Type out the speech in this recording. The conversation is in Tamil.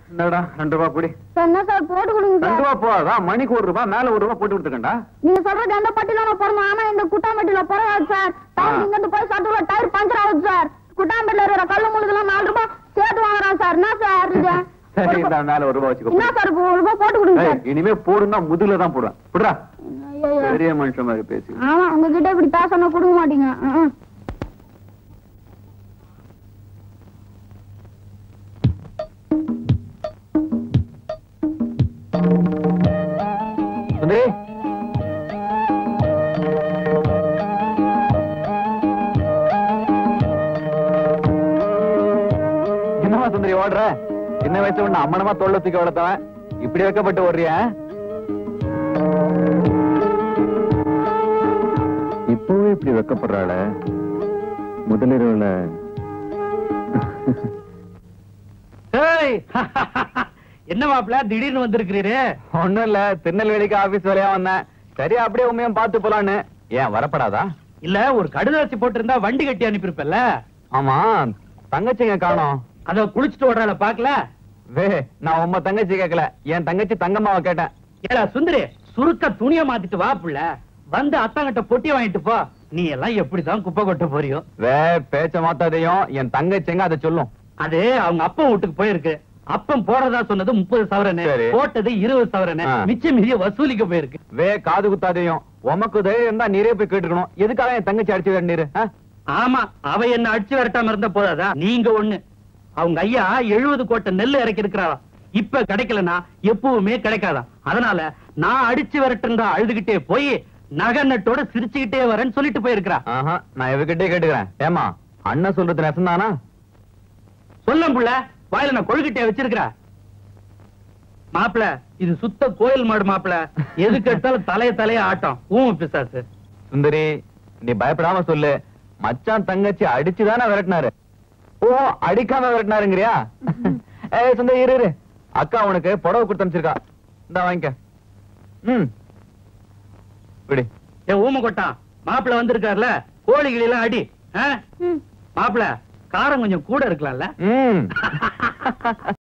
என்னடா ரெண்டு ரூபா குடி சார் என்ன சார் போட்டு கொடுங்க ரெண்டு சார் ரூபா போதா மணிக்கு ஒரு ரூபா மேல ஒரு ரூபா போட்டு கொடுத்துக்கண்டா நீங்க சொல்றது எந்த பட்டியல நான் போறோம் ஆனா இந்த குட்டாம்பட்டியில போறாது சார் டயர் இங்க இருந்து போய் சாப்பிட்டு டயர் பஞ்சர் ஆகுது சார் குட்டாம்பட்டியில இருக்கிற கல்லு முழுதுலாம் நாலு ரூபாய் சேர்த்து வாங்குறான் சார் என்ன சார் இது சரி இந்த மேல ஒரு ரூபா வச்சுக்கோ என்ன சார் ஒரு ரூபாய் போட்டு கொடுங்க ஏய், சார் இனிமே போடுனா முதுகுல தான் போடுவேன் புடுறா ஐயையோ. பெரிய மனுஷன் மாதிரி பேசி ஆமா உங்ககிட்ட இப்படி பேசணும் கொடுக்க மாட்டீங்க ம், ம். சுந்தரி என்னமா சுந்தரி ஓடுற சின்ன வயசுல உன்னை அம்மனமா தோல்ல தூக்கி வளர்த்தவன் இப்படி வைக்கப்பட்டு ஓடுறியா இப்பவே இப்படி வைக்கப்படுறாள முதலிரவுல ஏய் என்ன மாப்பிள திடீர்னு வந்திருக்கிறீரு ஒண்ணும் இல்ல திருநெல்வேலிக்கு ஆபீஸ் வேலையா வந்தேன் சரி அப்படியே உண்மையும் பார்த்து போலான்னு ஏன் வரப்படாதா இல்ல ஒரு கடுதாசி போட்டிருந்தா வண்டி கட்டி அனுப்பியிருப்பல்ல ஆமா தங்கச்சிங்க காணோம் அத குளிச்சுட்டு ஓடுறாள பாக்கல வே நான் உம்ம தங்கச்சி கேட்கல என் தங்கச்சி தங்கம்மாவை கேட்டேன் ஏடா சுந்தரி சுருக்க துணிய மாத்திட்டு வா புள்ள வந்து அத்தாங்கிட்ட பொட்டி வாங்கிட்டு போ நீ எல்லாம் எப்படிதான் குப்பை கொட்ட போறியோ வே பேச்ச மாத்தாதையும் என் தங்கச்சிங்க அதை சொல்லும் அது அவங்க அப்பா வீட்டுக்கு போயிருக்கு அப்பன் போறதா சொன்னது முப்பது சவரனு சரி. போட்டது இருபது சவரனு ஆ. மிச்சம் மீதிய வசூலிக்க போயிருக்கு வே காது குத்தாதையும் உமக்கு தைரியம் இருந்தா நீரே போய் கேட்டுக்கணும் எதுக்காக என் தங்கச்சி அடிச்சு வேண்டிரு ஆமா அவ என்ன அடிச்சு விரட்டாம இருந்த போதாதா நீங்க ஒண்ணு அவங்க ஐயா எழுபது கோட்டை நெல் இறக்கி இருக்கிறாராம் இப்ப கிடைக்கலனா எப்பவுமே கிடைக்காதாம் அதனால நான் அடிச்சு விரட்டுன்றா அழுதுகிட்டே போய் நகை நட்டோட சிரிச்சுக்கிட்டே வரேன்னு சொல்லிட்டு போயிருக்கிறா ஆஹா நான் இவகிட்டே கேட்டுக்கிறேன் ஏமா அண்ணன் சொல்றது நெசந்தானா சொல்லும் புள்ள வாயில நான் கொழுக்கிட்டே வச்சிருக்கிறா மாப்பிள இது சுத்த கோயில் மாடு மாப்பிள எதுக்கு எடுத்தாலும் தலைய தலைய ஆட்டம் ஊம் பிசாசு சுந்தரி நீ பயப்படாம சொல்லு மச்சான் தங்கச்சி அடிச்சுதானே விரட்டினாரு ஓ அடிக்காம விரட்டினாருங்கிறியா ஏய் சுந்தரி இரு இரு அக்கா உனக்கு புடவை கொடுத்து அனுப்பிச்சிருக்கா இந்த வாங்கிக்க ம் விடு ஏ ஊம கொட்டான் மாப்பிள வந்திருக்காருல கோழிகள் எல்லாம் அடி ஆ? ம் மாப்பிள காரம் கொஞ்சம் கூட இருக்கலாம்ல ம்